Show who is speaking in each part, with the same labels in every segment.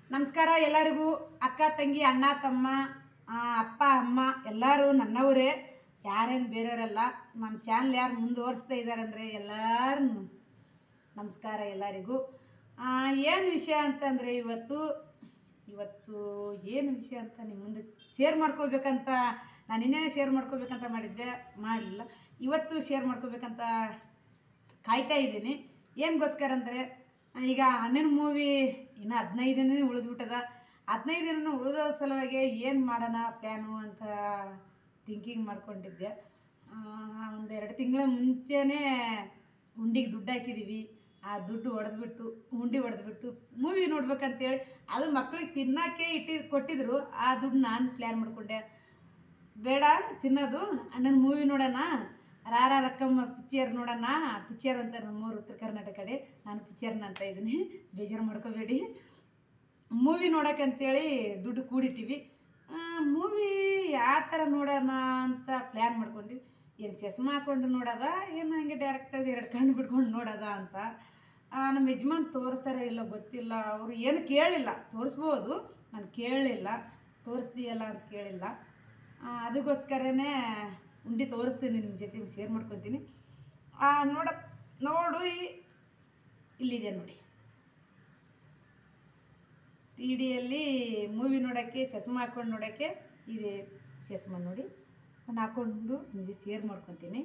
Speaker 1: ನಮಸ್ಕಾರ ಎಲ್ಲರಿಗೂ ಅಕ್ಕ ತಂಗಿ ಅಣ್ಣ ತಮ್ಮ ಆ, ಅಪ್ಪ ಅಮ್ಮ ಎಲ್ಲರೂ ನನ್ನವರೇ ಯಾರೇನು ಬೇರೆಯವರಲ್ಲ ನಮ್ಮ ಚಾನಲ್ ಯಾರು ಮುಂದುವರಿಸ್ತಾ ಇದ್ದಾರೆ ಅಂದರೆ ಎಲ್ಲರೂ ನಮಸ್ಕಾರ ಎಲ್ಲರಿಗೂ ಏನು ವಿಷಯ ಅಂತಂದರೆ ಇವತ್ತು ಇವತ್ತು ಏನು ವಿಷಯ ಅಂತ ನಿಮ್ಮ ಮುಂದೆ ಶೇರ್ ಮಾಡ್ಕೋಬೇಕಂತ ನಾನು ಇನ್ನೇನೇ ಶೇರ್ ಮಾಡ್ಕೋಬೇಕಂತ ಮಾಡಿದ್ದೆ ಮಾಡಲಿಲ್ಲ ಇವತ್ತು ಶೇರ್ ಮಾಡ್ಕೋಬೇಕಂತ ಕಾಯ್ತಾ ಇದ್ದೀನಿ ಏನಗೋಸ್ಕರ ಅಂದರೆ ಈಗ ಅಣ್ಣನ ಮೂವಿ ಇನ್ನು ಹದಿನೈದು ದಿನ ಉಳಿದ್ಬಿಟ್ಟದ ಹದಿನೈದು ದಿನ ಉಳಿದ ಸಲುವಾಗಿ ಏನು ಮಾಡೋಣ ಪ್ಲ್ಯಾನು ಅಂತ ಥಿಂಕಿಂಗ್ ಮಾಡ್ಕೊಂಡಿದ್ದೆ ಒಂದು ಎರಡು ತಿಂಗಳ ಮುಂಚೆನೇ ಉಂಡಿಗೆ ದುಡ್ಡು ಹಾಕಿದ್ದೀವಿ ಆ ದುಡ್ಡು ಹೊಡೆದ್ಬಿಟ್ಟು ಉಂಡಿ ಹೊಡೆದ್ಬಿಟ್ಟು ಮೂವಿ ನೋಡ್ಬೇಕಂತೇಳಿ ಅದು ಮಕ್ಳಿಗೆ ತಿನ್ನೋಕ್ಕೆ ಇಟ್ಟಿ ಕೊಟ್ಟಿದ್ರು ಆ ದುಡ್ಡು ನಾನು ಪ್ಲ್ಯಾನ್ ಮಾಡಿಕೊಂಡೆ ಬೇಡ ತಿನ್ನೋದು ಅಣ್ಣನ ಮೂವಿ ನೋಡೋಣ ರಾರ ರಕ್ಕಮ್ಮ ಪಿಕ್ಚರ್ ನೋಡೋಣ ಪಿಕ್ಚರ್ ಅಂತ ನಮ್ಮೂರು ಉತ್ತರ ಕರ್ನಾಟಕ ಕಡೆ ನಾನು ಪಿಕ್ಚರ್ನ ಅಂತ ಇದ್ದೀನಿ ಬೇಜಾರು ಮಾಡ್ಕೋಬೇಡಿ ಮೂವಿ ನೋಡೋಕ್ಕಂತೇಳಿ ದುಡ್ಡು ಕೂಡಿಟ್ಟಿವಿ ಮೂವಿ ಯಾವ ಥರ ನೋಡೋಣ ಅಂತ ಪ್ಲ್ಯಾನ್ ಮಾಡ್ಕೊಂಡ್ವಿ ಏನು ಚಸ್ಮಾ ಹಾಕೊಂಡು ನೋಡೋದ ಏನು ಹಂಗೆ ಡೈರೆಕ್ಟಾಗಿ ಎರಡು ಕಣ್ಣು ಬಿಟ್ಕೊಂಡು ನೋಡೋದ ಅಂತ ಆ, ನಮ್ಮ ಯಜಮಾನ್ ತೋರಿಸ್ತಾರೆ ಇಲ್ಲ ಗೊತ್ತಿಲ್ಲ ಅವರು ಏನು ಕೇಳಿಲ್ಲ ತೋರಿಸ್ಬೋದು ನಾನು ಕೇಳಲಿಲ್ಲ ತೋರಿಸ್ತೀಯಲ್ಲ ಅಂತ ಕೇಳಿಲ್ಲ ಆ, ಅದಕ್ಕೋಸ್ಕರನೇ ಉಂಡಿ ತೋರಿಸ್ತೀನಿ ನಿಮ್ಮ ಜೊತೆ ಶೇರ್ ಮಾಡ್ಕೊತೀನಿ ಆ, ನೋಡ ನೋಡು ಈ- ಇಲ್ಲಿದೆ ನೋಡಿ ಟಿ ಡಿಯಲ್ಲಿ ಮೂವಿ ನೋಡೋಕ್ಕೆ ಚಸ್ಮಾ ಹಾಕ್ಕೊಂಡು ನೋಡೋಕ್ಕೆ ಇದೆ ಚಸ್ಮಾ ನೋಡಿ ನಾನು ಹಾಕ್ಕೊಂಡು ನಿಮಗೆ ಶೇರ್ ಮಾಡ್ಕೊತೀನಿ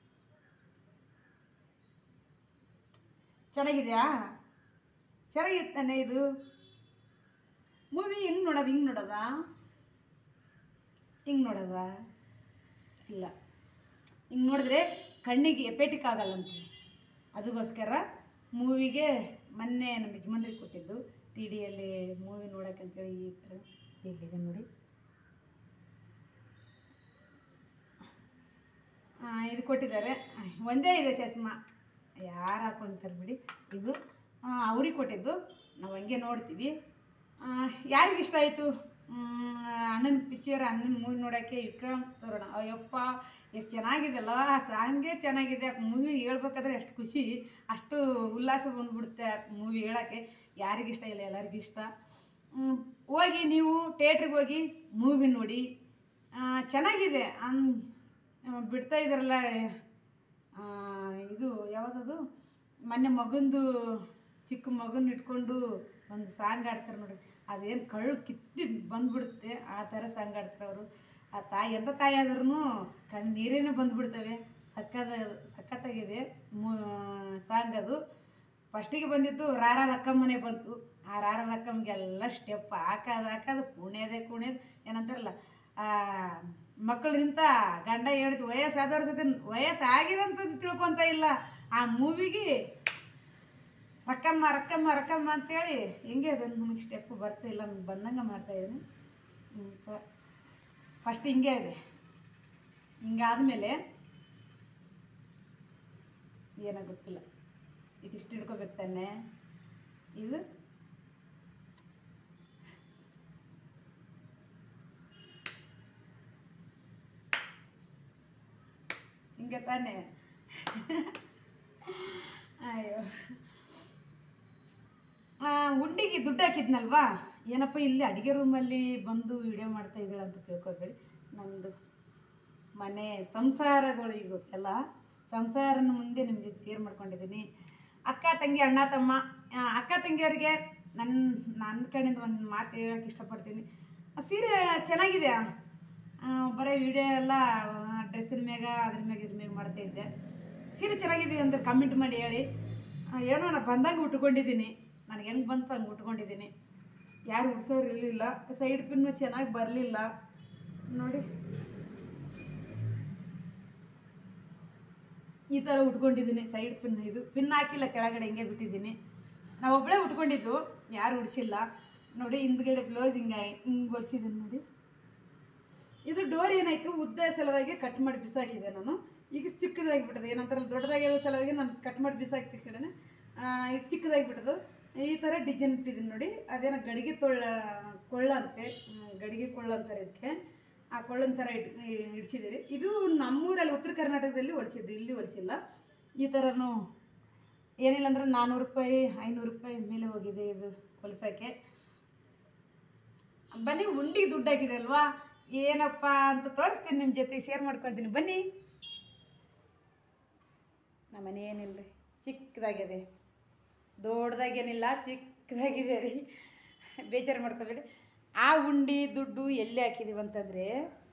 Speaker 1: ಚೆನ್ನಾಗಿದೆಯಾ ಚೆನ್ನಾಗಿರ್ತಾನೆ ಇದು ಮೂವಿ ಹೆಂಗೆ ನೋಡೋದು ಹಿಂಗೆ ನೋಡೋದಾ ಹಿಂಗೆ ನೋಡೋದ ಇಲ್ಲ ಹಿಂಗೆ ನೋಡಿದ್ರೆ ಕಣ್ಣಿಗೆ ಎಪೇಟಿಕ್ ಆಗಲ್ಲಂತೆ ಅದಕ್ಕೋಸ್ಕರ ಮೂವಿಗೆ ಮೊನ್ನೆ ನಮ್ಮ ಯಜಮಾನ್ರಿಗೆ ಕೊಟ್ಟಿದ್ದು ಟಿ ಡಿಯಲ್ಲಿ ಮೂವಿ ನೋಡೋಕ್ಕಂತೇಳಿ ಈ ಥರ ಇಲ್ಲಿದೆ ನೋಡಿ ಆ, ಇದು ಕೊಟ್ಟಿದ್ದಾರೆ ಒಂದೇ ಇದೆ ಚಸ್ಮಾ ಯಾರು ಹಾಕ್ಕೊಂತಾರೆ ಬಿಡಿ ಇದು ಅವ್ರಿಗೆ ಕೊಟ್ಟಿದ್ದು ನಾವು ಹಂಗೆ ನೋಡ್ತೀವಿ ಯಾರಿಗೆ ಇಷ್ಟ ಆಯಿತು ಅಣ್ಣನ ಪಿಕ್ಚರ್ ಅಣ್ಣನ ಮೂವಿ ನೋಡೋಕ್ಕೆ ವಿಕ್ರಮ್ ತೋರಣ ಅಯ್ಯಪ್ಪ ಎಷ್ಟು ಚೆನ್ನಾಗಿದೆಲ್ಲ ಸಾಂಗೇ ಚೆನ್ನಾಗಿದೆ ಮೂವಿ ಹೇಳ್ಬೇಕಾದ್ರೆ ಎಷ್ಟು ಖುಷಿ ಅಷ್ಟು ಉಲ್ಲಾಸ ಬಂದ್ಬಿಡುತ್ತೆ ಮೂವಿ ಹೇಳೋಕ್ಕೆ ಯಾರಿಗಿಷ್ಟ ಇಲ್ಲ ಎಲ್ಲರಿಗೂ ಇಷ್ಟ ಹ್ಮ್, ಹೋಗಿ ನೀವು ಥಿಯೇಟ್ರಿಗೆ ಹೋಗಿ ಮೂವಿ ನೋಡಿ ಆ, ಚೆನ್ನಾಗಿದೆ ಅನ್ ಆ, ಬಿಡ್ತಾ ಇದ್ದಾರಲ್ಲ ಆ, ಇದು ಯಾವುದದು ಮೊನ್ನೆ ಮಗಂದು ಚಿಕ್ಕ ಮಗನ ಇಟ್ಕೊಂಡು ಒಂದು ಸಾಂಗ್ ಆಡ್ತಾರೆ ನೋಡಿ ಅದೇನು ಕಳ್ಳು ಕಿತ್ತಿ ಬಂದ್ಬಿಡುತ್ತೆ ಆ ಥರ ಸಾಂಗ್ ಆಡ್ತಾರೆ ಅವರು ಆ ತಾಯಿ ಎಂಥ ತಾಯಿ ಆದ್ರೂ ಕಣ್ಣು ನೀರೇನೇ ಬಂದ್ಬಿಡ್ತವೆ ಸಕ್ಕದ ಸಖತ್ತಾಗಿದೆ ಮೂ ಸಾಂಗ್ ಅದು ಫಸ್ಟಿಗೆ ಬಂದಿದ್ದು ರಾರ ರಕ್ಕಮ್ಮನೆ ಬಂತು ಆ ರಾರ ರಕ್ಕಮ್ಗೆಲ್ಲ ಸ್ಟೆಪ್ ಹಾಕೋದು ಹಾಕೋದು ಕುಣಿಯೋದೆ ಕುಣಿಯೋದು ಏನಂತಾರಲ್ಲ ಆ, ಮಕ್ಕಳಿಗಿಂತ ಗಂಡ ಹೇಳಿದ್ದು ವಯಸ್ಸಾದವ್ರ ಜೊತೆ ವಯಸ್ಸಾಗಿದೆ ಅಂತ ತಿಳ್ಕೊತ ಇಲ್ಲ ಆ ಮೂವಿಗೆ ರಕ್ಕಮ್ಮ ರಕ್ಕಮ್ಮ ರಕ್ಕಮ್ಮ ಅಂತೇಳಿ ಹೆಂಗೆ ಅದು ನನಗೆ ಸ್ಟೆಪ್ ಬರ್ತಿಲ್ಲ ನನಗೆ ಬಂದಂಗೆ ಮಾಡ್ತಾಯಿದ್ದೀನಿ ಫಸ್ಟ್ ಹಿಂಗೆ ಇದೆ ಹಿಂಗಾದ್ಮೇಲೆ ಏನೋ ಗೊತ್ತಿಲ್ಲ ಇದಿಷ್ಟು ಹಿಡ್ಕೋಬೇಕು ತಾನೆ ಇದು ಹಿಂಗೆ ತಾನೆ ಅಯ್ಯೋ ಆ, ಉಂಡಿಗೆ ದುಡ್ಡು ಹಾಕಿದ್ನಲ್ವಾ ಏನಪ್ಪ ಇಲ್ಲಿ ಅಡುಗೆ ರೂಮಲ್ಲಿ ಬಂದು ವಿಡಿಯೋ ಮಾಡ್ತಾ ಇದ್ದಾಳೆ ಅಂತ ತಿಳ್ಕೊಬೇಡಿ ನಮ್ಮದು ಮನೆ ಸಂಸಾರಗಳು ಈಗ ಎಲ್ಲ ಸಂಸಾರನ ಮುಂದೆ ನಿಮ್ಮ ಜೊತೆ ಶೇರ್ ಮಾಡ್ಕೊಂಡಿದ್ದೀನಿ ಅಕ್ಕ ತಂಗಿ ಅಣ್ಣ ತಮ್ಮ ಆ, ಅಕ್ಕ ತಂಗಿಯರಿಗೆ ನನ್ನ ನನ್ನ ಕಡೆಯಿಂದ ಒಂದು ಮಾತು ಹೇಳೋಕ್ಕೆ ಇಷ್ಟಪಡ್ತೀನಿ ಆ ಸೀರೆ ಚೆನ್ನಾಗಿದೆ ಆ, ಬರೀ ವಿಡಿಯೋ ಎಲ್ಲ ಡ್ರೆಸ್ಸಿನ ಮ್ಯಾಗ ಅದ್ರ ಮ್ಯಾಗ ಇದ್ರ ಮ್ಯಾಗ ಮಾಡ್ತಾ ಇದ್ದೆ ಸೀರೆ ಚೆನ್ನಾಗಿದೆ ಅಂತ ಕಮೆಂಟ್ ಮಾಡಿ ಹೇಳಿ ಆ, ಏನೋ ನಾನು ಬಂದಂಗೆ ಉಟ್ಕೊಂಡಿದ್ದೀನಿ ನನಗೆ ಹೆಂಗೆ ಬಂತು ಹಂಗೆ ಉಟ್ಕೊಂಡಿದ್ದೀನಿ ಯಾರು ಉಡ್ಸೋರು ಇರಲಿಲ್ಲ ಸೈಡ್ ಪಿನ್ನು ಚೆನ್ನಾಗಿ ಬರಲಿಲ್ಲ ನೋಡಿ ಈ ಥರ ಉಟ್ಕೊಂಡಿದ್ದೀನಿ ಸೈಡ್ ಪಿನ್ ಇದು ಪಿನ್ ಹಾಕಿಲ್ಲ ಕೆಳಗಡೆ ಹಿಂಗೆ ಬಿಟ್ಟಿದ್ದೀನಿ ನಾವು ಒಬ್ಬಳೇ ಉಟ್ಕೊಂಡಿದ್ದು ಯಾರು ಉಡ್ಸಿಲ್ಲ ನೋಡಿ ಹಿಂದ್ಗಡೆ ಬ್ಲೌಸ್ ಹಿಂಗೆ ಹಿಂಗೆ ಹೊಲ್ಸಿದ್ದೀನಿ ನೋಡಿ ಇದು ಡೋರ್ ಏನಾಯಿತು ಉದ್ದ ಸಲುವಾಗಿ ಕಟ್ ಮಾಡಿ ಬಿಸಾಕಿದೆ ನಾನು ಈಗ ಚಿಕ್ಕದಾಗಿಬಿಟ್ಟದೆ ಏನಂತಾರಲ್ಲ ದೊಡ್ಡದಾಗಿರೋ ಸಲುವಾಗಿ ನಾನು ಕಟ್ ಮಾಡಿ ಬಿಸಾಕಿ ತೆಗ್ಸಿಡೇನೆ ಇದು ಚಿಕ್ಕದಾಗಿಬಿಟ್ಟದು ಈ ಥರ ಡಿಸೈನ್ ಇಟ್ಟಿದ್ದೀನಿ ನೋಡಿ ಅದೇನೋ ಗಡಿಗೆ ತೊಳ್ಳ ಕೊಳ್ಳ ಅಂತೆ ಹ್ಮ್, ಗಡಿಗೆ ಕೊಳ್ಳ ಅಂತಾರೆ ಇದಕ್ಕೆ ಆ ಕೊಳ್ಳನ್ ಥರ ಇಟ್ ಇಡ್ಸಿದ್ದೀರಿ ಇದು ನಮ್ಮೂರಲ್ಲಿ ಉತ್ತರ ಕರ್ನಾಟಕದಲ್ಲಿ ಹೊಲಿಸಿದ್ದು ಇಲ್ಲಿ ಹೊಲಿಸಿಲ್ಲ ಈ ಥರನೂ ಏನಿಲ್ಲ ಅಂದ್ರೆ ನಾನ್ನೂರು ರೂಪಾಯಿ ಐನೂರು ರೂಪಾಯಿ ಮೇಲೆ ಹೋಗಿದೆ ಇದು ಹೊಲ್ಸೋಕ್ಕೆ ಬನ್ನಿ ಉಂಡಿಗೆ ದುಡ್ಡು ಹಾಕಿದೆ ಅಲ್ವಾ ಏನಪ್ಪ ಅಂತ ತೋರಿಸ್ತೀನಿ ನಿಮ್ಮ ಜೊತೆ ಶೇರ್ ಮಾಡ್ಕೊತೀನಿ ಬನ್ನಿ ನಮ್ಮ ಮನೆ ಏನಿಲ್ಲ ರೀ ಚಿಕ್ಕದಾಗಿದೆ ದೊಡ್ಡದಾಗೇನಿಲ್ಲ ಚಿಕ್ಕದಾಗಿದೆ ರೀ ಬೇಜಾರು ಮಾಡ್ಕೊಬೇಡಿ ಆ ಉಂಡಿ ದುಡ್ಡು ಎಲ್ಲಿ ಹಾಕಿದೀವಿ ಅಂತಂದರೆ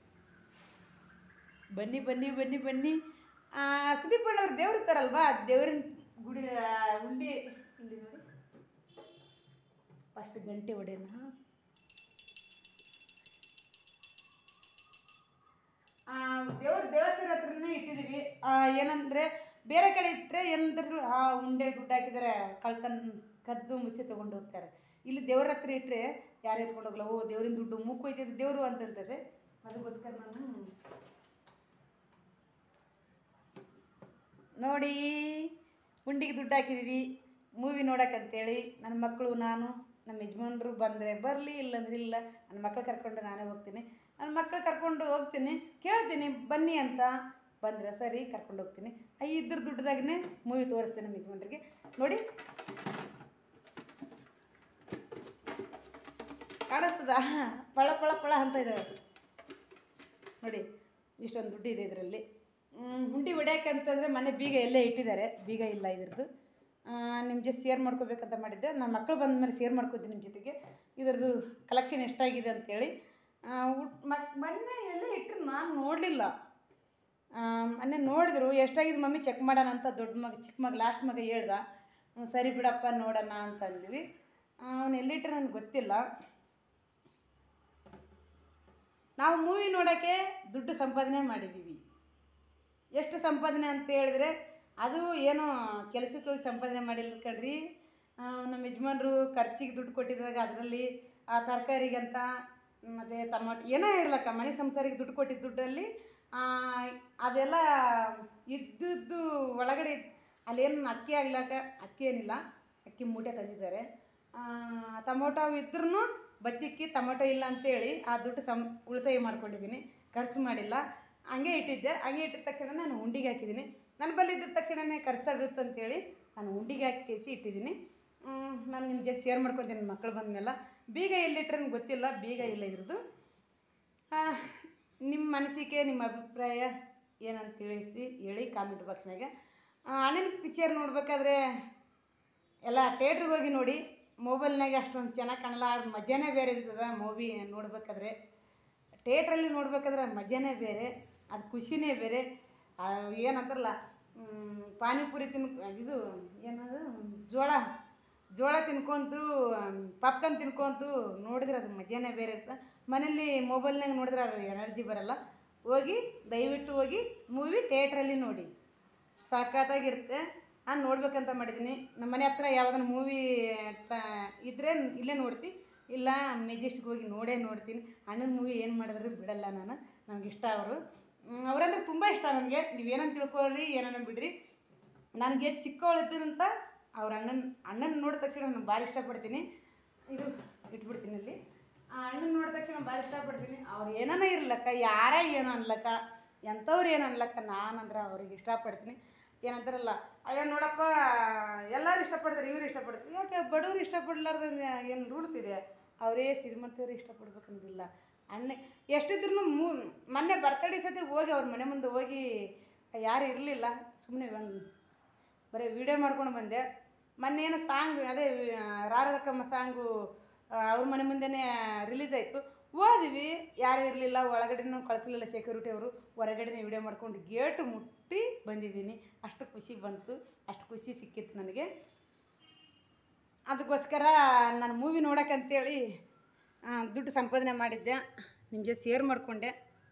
Speaker 1: ಬನ್ನಿ ಬನ್ನಿ ಬನ್ನಿ ಬನ್ನಿ ಆ, ಸುದೀಪ್ ಅಣ್ಣವ್ರು ದೇವ್ರು ಇರ್ತಾರಲ್ವಾ ದೇವ್ರಿನ ಗುಡಿ ಆ, ಉಂಡಿ ಇಲ್ಲಿ ನೋಡಿ ಫಸ್ಟ್ ಗಂಟೆ ಹೊಡೆಯೋಣ ದೇವ್ರ ದೇವಸ್ಥಾನ ಹತ್ರನೇ ಇಟ್ಟಿದ್ದೀವಿ ಆ, ಏನಂದ್ರೆ ಬೇರೆ ಕಡೆ ಇಟ್ಟರೆ ಏನಾದ್ರು ಆ ಉಂಡೆ ದುಡ್ಡು ಹಾಕಿದರೆ ಕಳ್ತನ ಕದ್ದು ಮುಚ್ಚಿ ತೊಗೊಂಡು ಹೋಗ್ತಾರೆ ಇಲ್ಲಿ ದೇವ್ರ ಹತ್ರ ಇಟ್ಟರೆ ಯಾರು ಎತ್ಕೊಂಡು ಹೋಗಲ್ಲ ಓ ದೇವ್ರಿನ ದುಡ್ಡು ಮೂಕು ಹೋಯ್ತದೆ ದೇವರು ಅಂತಂತದೆ ಅದಕ್ಕೋಸ್ಕರ ನಾನು ನೋಡಿ ಉಂಡಿಗೆ ದುಡ್ಡು ಹಾಕಿದ್ದೀವಿ ಮೂವಿ ನೋಡೋಕ್ಕಂತೇಳಿ ನನ್ನ ಮಕ್ಕಳು ನಾನು ನಮ್ಮ ಯಜಮಾನ್ರು ಬಂದರೆ ಬರಲಿ ಇಲ್ಲಂದ್ರೆ ಇಲ್ಲ ನನ್ನ ಮಕ್ಕಳು ಕರ್ಕೊಂಡು ನಾನೇ ಹೋಗ್ತೀನಿ ನನ್ನ ಮಕ್ಕಳು ಕರ್ಕೊಂಡು ಹೋಗ್ತೀನಿ ಕೇಳ್ತೀನಿ ಬನ್ನಿ ಅಂತ ಬಂದರೆ ಸರಿ ಕರ್ಕೊಂಡು ಹೋಗ್ತೀನಿ ಆ ಇದ್ರ ದುಡ್ಡದಾಗೇ ಮೂವಿ ತೋರಿಸ್ತೀನಿ ನಮ್ಮ ಯಜಮಾನ್ರಿಗೆ ನೋಡಿ ಕಾಣಿಸ್ತದ ಪಳ ಪಳ ಪಳ ಅಂತ ಇದ್ದಾವೆ ನೋಡಿ ಇಷ್ಟೊಂದು ದುಡ್ಡು ಇದೆ ಇದರಲ್ಲಿ ಹುಂಡಿ ಹೊಡ್ಯಾಕೆ ಅಂತಂದರೆ ಮನೆ ಬೀಗ ಎಲ್ಲೇ ಇಟ್ಟಿದ್ದಾರೆ ಬೀಗ ಇಲ್ಲ ಇದ್ರದ್ದು ನಿಮ್ಮ ಜೊತೆ ಶೇರ್ ಮಾಡ್ಕೋಬೇಕಂತ ಮಾಡಿದ್ದೆ ನನ್ನ ಮಕ್ಕಳು ಬಂದ ಮೇಲೆ ಶೇರ್ ಮಾಡ್ಕೊತೀನಿ ನಿಮ್ಮ ಜೊತೆಗೆ ಇದರದ್ದು ಕಲೆಕ್ಷನ್ ಎಷ್ಟಾಗಿದೆ ಅಂತೇಳಿ ಆ, ಉಟ್- ಮಕ್ ಮೊನ್ನೆ ಎಲ್ಲೇ ಇಟ್ಟರು ನಾನು ನೋಡಲಿಲ್ಲ ಮೊನ್ನೆ ನೋಡಿದ್ರು ಎಷ್ಟಾಗಿದೆ ಮಮ್ಮಿ ಚೆಕ್ ಮಾಡೋಣ ಅಂತ ದೊಡ್ಡ ಮಗ ಚಿಕ್ಕ ಮಗ ಲಾಸ್ಟ್ ಮಗ ಹೇಳ್ದ ಹ್ಮ್, ಸರಿ ಬಿಡಪ್ಪ ನೋಡೋಣ ಅಂತ ಅಂದ್ವಿ ಅವನು ಎಲ್ಲಿಟ್ಟರೆ ನನಗೆ ಗೊತ್ತಿಲ್ಲ ನಾವು ಮೂವಿ ನೋಡೋಕ್ಕೆ ದುಡ್ಡು ಸಂಪಾದನೆ ಮಾಡಿದ್ದೀವಿ ಎಷ್ಟು ಸಂಪಾದನೆ ಅಂತ ಹೇಳಿದ್ರೆ ಅದು ಏನೋ ಕೆಲಸಕ್ಕೆ ಹೋಗಿ ಸಂಪಾದನೆ ಮಾಡಿಲ್ಲ ಕಣ್ರಿ ಆ, ನಮ್ಮ ಯಜಮಾನ್ರು ಖರ್ಚಿಗೆ ದುಡ್ಡು ಕೊಟ್ಟಿದ್ದಾಗ ಅದರಲ್ಲಿ ಆ ತರಕಾರಿಗಂತ ಮತ್ತು ಟಮಾಟೊ ಏನೋ ಇರ್ಲಕ್ಕ ಮನೆ ಸಂಸಾರಿಗೆ ದುಡ್ಡು ಕೊಟ್ಟಿದ್ದ ದುಡ್ಡಲ್ಲಿ ಆ, ಅದೆಲ್ಲ ಇದ್ದದ್ದು ಒಳಗಡೆ ಅಲ್ಲೇನು ಅಕ್ಕಿ ಆಗ್ಲಾಕ ಅಕ್ಕಿ ಏನಿಲ್ಲ ಅಕ್ಕಿ ಮೂಟೆ ತಂದಿದ್ದಾರೆ ಟೊಮೊಟೊ ಇದ್ರೂ ಬಚ್ಚಿಕ್ಕಿ ಟೊಮೊಟೊ ಇಲ್ಲ ಅಂತೇಳಿ ಆ ದುಡ್ಡು ಸಂ ಉಳಿತಾಯ ಮಾಡ್ಕೊಂಡಿದ್ದೀನಿ ಖರ್ಚು ಮಾಡಿಲ್ಲ ಹಂಗೆ ಇಟ್ಟಿದ್ದೆ ಹಂಗೆ ಇಟ್ಟಿದ ತಕ್ಷಣ ನಾನು ಉಂಡಿಗೆ ಹಾಕಿದ್ದೀನಿ ನನ್ನ ಬಲ್ಲಿ ಇದ್ದ ತಕ್ಷಣವೇ ಖರ್ಚಾಗುತ್ತೆ ಅಂತೇಳಿ ನಾನು ಉಂಡಿಗೆ ಹಾಕಿಸಿ ಇಟ್ಟಿದ್ದೀನಿ ಹ್ಮ್, ನಾನು ನಿಮ್ಮ ಜೊತೆ ಶೇರ್ ಮಾಡ್ಕೊತೀನಿ ಮಕ್ಕಳು ಬಂದಮೇಲೆ ಬೀಗ ಎಲ್ಲಿಟ್ರೆ ನನಗೆ ಗೊತ್ತಿಲ್ಲ ಬೀಗ ಇಲ್ಲ ಇದ್ರದ್ದು ಆ, ನಿಮ್ಮ ಮನಸ್ಸಿಗೆ ನಿಮ್ಮ ಅಭಿಪ್ರಾಯ ಏನಂತ ತಿಳಿಸಿ ಹೇಳಿ ಕಾಮೆಂಟ್ ಬಾಕ್ಸ್ನಾಗೆ ಅಣ್ಣನ ಪಿಕ್ಚರ್ ನೋಡ್ಬೇಕಾದ್ರೆ ಎಲ್ಲ ಥಿಯೇಟ್ರಿಗೆ ಹೋಗಿ ನೋಡಿ ಮೊಬೈಲ್ನಾಗೆ ಅಷ್ಟೊಂದು ಚೆನ್ನಾಗಿ ಕಾಣಲ್ಲ ಅದು ಮಜಾನೇ ಬೇರೆ ಇರ್ತದೆ ಮೂವಿ ನೋಡ್ಬೇಕಾದ್ರೆ ಥಿಯೇಟ್ರಲ್ಲಿ ನೋಡ್ಬೇಕಾದ್ರೆ ಮಜಾನೇ ಬೇರೆ ಅದು ಖುಷಿನೇ ಬೇರೆ ಆ, ಏನಂತಾರಲ್ಲ ಮ್, ಪಾನಿಪುರಿ ತಿನ್ ಇದು ಏನದು ಜೋಳ ಜೋಳ ತಿನ್ಕೊಂತು ಪಾಪ್ಕಾರ್ನ್ ತಿನ್ಕೊಂತು ನೋಡಿದ್ರೆ ಅದು ಮಜಾನೇ ಬೇರೆ ಇರ್ತದೆ ಮನೇಲಿ ಮೊಬೈಲ್ನಾಗ ನೋಡಿದ್ರೆ ಅದು ಎನರ್ಜಿ ಬರಲ್ಲ ಹೋಗಿ ದಯವಿಟ್ಟು ಹೋಗಿ ಮೂವಿ ಥಿಯೇಟ್ರಲ್ಲಿ ನೋಡಿ ಸಖತ್ತಾಗಿರುತ್ತೆ ನಾನು ನೋಡ್ಬೇಕಂತ ಮಾಡಿದ್ದೀನಿ ನಮ್ಮ ಮನೆ ಹತ್ರ ಯಾವುದನ್ನ ಮೂವಿ ಇದ್ದರೆ ಇಲ್ಲೇ ನೋಡ್ತಿ ಇಲ್ಲ ಮೆಜೆಸ್ಟಿಕ್ ಹೋಗಿ ನೋಡೇ ನೋಡ್ತೀನಿ ಅಣ್ಣನ ಮೂವಿ ಏನು ಮಾಡಿದ್ರು ಬಿಡಲ್ಲ ನಾನು ನನಗೆ ಇಷ್ಟ ಅವರು ಅವರಂದ್ರೆ ತುಂಬ ಇಷ್ಟ ನನಗೆ ನೀವೇನಂತ ತಿಳ್ಕೊಳ್ರಿ ಏನನ್ನ ಬಿಡ್ರಿ ನನಗೆ ಚಿಕ್ಕವಳಿದ್ದಂತ ಅವ್ರ ಅಣ್ಣನ ಅಣ್ಣನ ನೋಡಿದ ತಕ್ಷಣ ನಾನು ಭಾರಿ ಇಷ್ಟಪಡ್ತೀನಿ ಇದು ಇಟ್ಬಿಡ್ತೀನಿ ಇಲ್ಲಿ ಆ ಅಣ್ಣನ ನೋಡಿದ ತಕ್ಷಣ ಭಾರಿ ಇಷ್ಟಪಡ್ತೀನಿ ಅವ್ರು ಏನನ ಇರ್ಲಕ್ಕ ಯಾರ ಏನೋ ಅನ್ಲಕ್ಕ ಎಂಥವ್ರು ಏನು ಅನ್ಲಕ್ಕ ನಾನಂದ್ರೆ ಅವ್ರಿಗೆ ಇಷ್ಟಪಡ್ತೀನಿ ಏನಂತಾರಲ್ಲ ಅಯ್ಯೋ ನೋಡಪ್ಪ ಎಲ್ಲರೂ ಇಷ್ಟಪಡ್ತಾರೆ ಇವ್ರು ಇಷ್ಟಪಡ್ತಾರೆ ಯಾಕೆ ಬಡವ್ರು ಇಷ್ಟಪಡ್ಲಾರ್ದ ಏನು ರೂಲ್ಸ್ ಇದೆ ಅವರೇ ಶ್ರೀಮಂತರು ಇಷ್ಟಪಡ್ಬೇಕನ್ನೋದಿಲ್ಲ ಅಣ್ಣ ಎಷ್ಟಿದ್ರು ಮೂ ಮೊನ್ನೆ ಬರ್ತಡೇ ಸತಿ ಹೋಗಿ ಅವ್ರ ಮನೆ ಮುಂದೆ ಹೋಗಿ ಯಾರು ಇರಲಿಲ್ಲ ಸುಮ್ಮನೆ ಒಂದು ಬರೀ ವಿಡಿಯೋ ಮಾಡ್ಕೊಂಡು ಬಂದೆ ಮೊನ್ನೆ ಏನೋ ಸಾಂಗ್ ಅದೇ ರಾರಕಮ್ಮ ಸಾಂಗು ಅವ್ರ ಮನೆ ಮುಂದೆನೇ ರಿಲೀಸ್ ಆಯಿತು ಹೋದ್ವಿ ಯಾರೂ ಇರಲಿಲ್ಲ ಒಳಗಡೆನೂ ಕಳಿಸ್ಲಿಲ್ಲ ಸೆಕ್ಯೂರಿಟಿ ಅವರು ಹೊರಗಡೆನೇ ವಿಡಿಯೋ ಮಾಡ್ಕೊಂಡು ಗೇಟ್ ಮುಟ್ಟಿ ಬಂದಿದ್ದೀನಿ ಅಷ್ಟು ಖುಷಿ ಬಂತು ಅಷ್ಟು ಖುಷಿ ಸಿಕ್ಕಿತ್ತು ನನಗೆ ಅದಕ್ಕೋಸ್ಕರ ನಾನು ಮೂವಿ ನೋಡೋಕ್ಕಂತೇಳಿ ಆ, ದುಡ್ಡು ಸಂಪಾದನೆ ಮಾಡಿದ್ದೆ ನಿಮ್ಮ ಜೊತೆ ಶೇರ್ ಮಾಡಿಕೊಂಡೆ